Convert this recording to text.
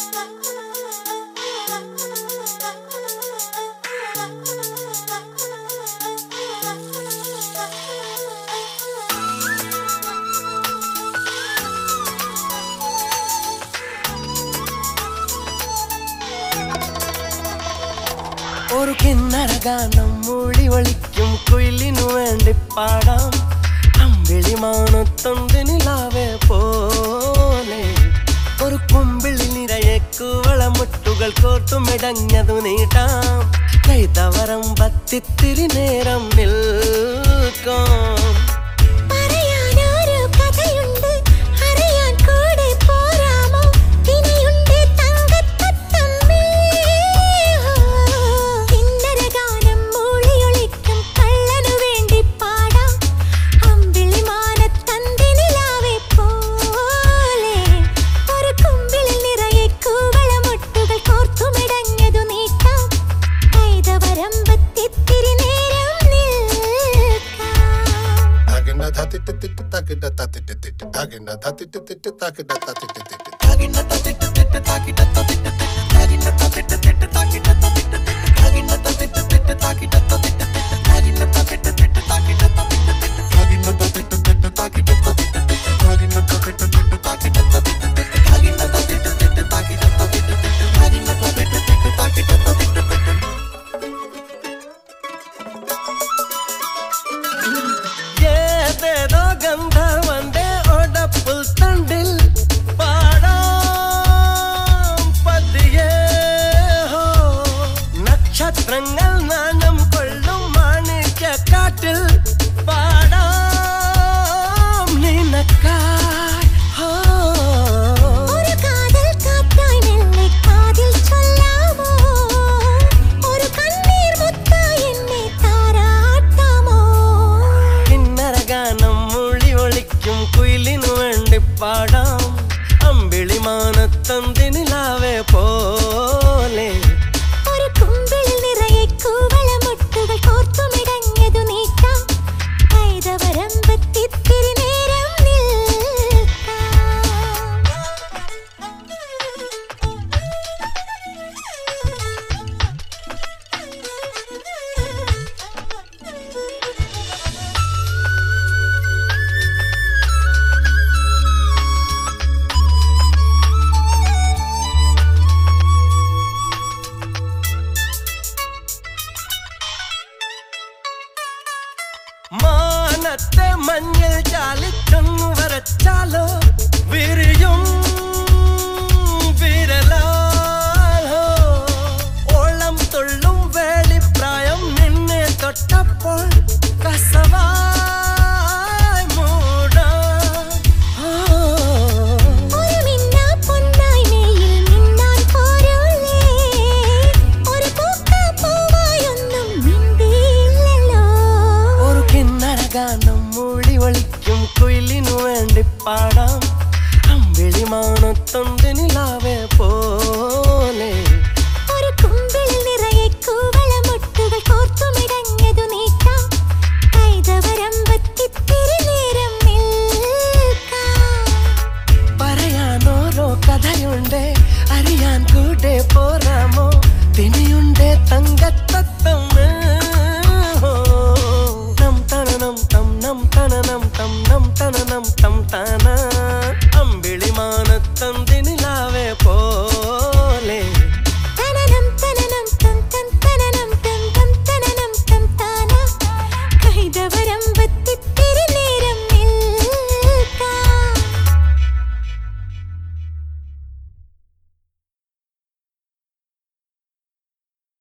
ഒരു കിന്നര ഗാനം മൂളി ഒളിക്കും കുയിലിനു വേണ്ടി പാടാം അമ്പിളി മാനത്തൊണ്ടിനിലാവെ പോലെ ഒരു കുമ്പിളി നിറയെ കുവളമുട്ടുകൾ കോർത്തുമിടഞ്ഞതു നീട്ടാം കൈതവരം പത്തിത്തിരി നേരം നിൽക്കാം പറയാനൊരു കഥയുണ്ട് അറിയാൻ കൂടെ പോരാമോ ഇനിയുണ്ട് തങ്കത്തത്തമ്മേ കിന്നര ഗാനം മൂളിയൊളിക്കും കള്ളനു വേണ്ടി പാടാം അമ്പിളി മാനത്തന്തിനിലാവെ പോലെ ഒരു കുമ്പിളിൽ നിറയെ കൂവളമുട്ടുകൾ കോർത്തുമിടഞ്ഞതു നീട്ടാം കൈതവരമ്പത്തിത്തിരി നേരം നിൽക്കാം Tagina tatita tita tagina tatita tita tagina tatita tita tagina tatita tita tagina tatita tita tagina tatita tita tagina tatita tita tagina tatita tita tagina tatita tita tagina tatita tita tagina tatita tita tagina tatita tita ഏതേതോ ഗന്ധർവന്റെ ഒടപ്പുൽ തണ്ടിൽ പാടാം പതിയേ ഹോ നക്ഷത്രങ്ങൾ നാണം കൊള്ളും മാണിക്യക്കാട്ടിൽ പാടാം നിനക്കായി ഹോ ഒരു കാതൽ കാറ്റായി മെല്ലെ കാതിൽ ചൊല്ലാമോ ഒരു കണ്ണീർ മുത്തായി എന്നെ താരാട്ടാമോ കിന്നര ഗാനം മുളി ഒളിക്കും കുയിലിനു വേണ്ടി പാടാം അമ്പിളി മാനത്തന്തിനിലാവെ പോലെ ഒരു കുമ്പിളിൽ നിറയെ കൂവളമുട്ടുകൾ കോർത്തുമിടഞ്ഞതു നീട്ടാം കൈതവരമ്പത്തിത്തിരി നേരം നിൽക്കാം മാനത്തെ മഞ്ഞൾ ചാലിച്ചൊന്നു വരച്ചാലോ വിരിയും വിരലാലോ ഓളം തുള്ളും വേളിപ്രായം നിന്നെ തൊട്ടപ്പോൾ കസവായി മൂടാം ആ. ഒരു മിന്നാ പൊന്നായി മെയ്യിൽ മിന്നാൻ പോരൂലേ ഒരു പൂക്ക പൂവായൊന്നും മിണ്ടിയില്ലല്ലോ ഒരു കിന്നര ഗാനം മൂളി ഒളിക്കും കുയിലിനു വേണ്ടി പാടാം അമ്പിളി മാനത്തൊണ്ടിനിലാവെ പോലെ ഒരു കുമ്പിളിൽ നിറയെ കൂവളമുട്ടുകൾ കോർത്തുമിടഞ്ഞതു നീട്ടാം കൈതവരമ്പത്തിത്തിരി നേരം നിൽക്കാം പറയാനോരോ കഥയുണ്ട് അറിയാൻ കൂടെ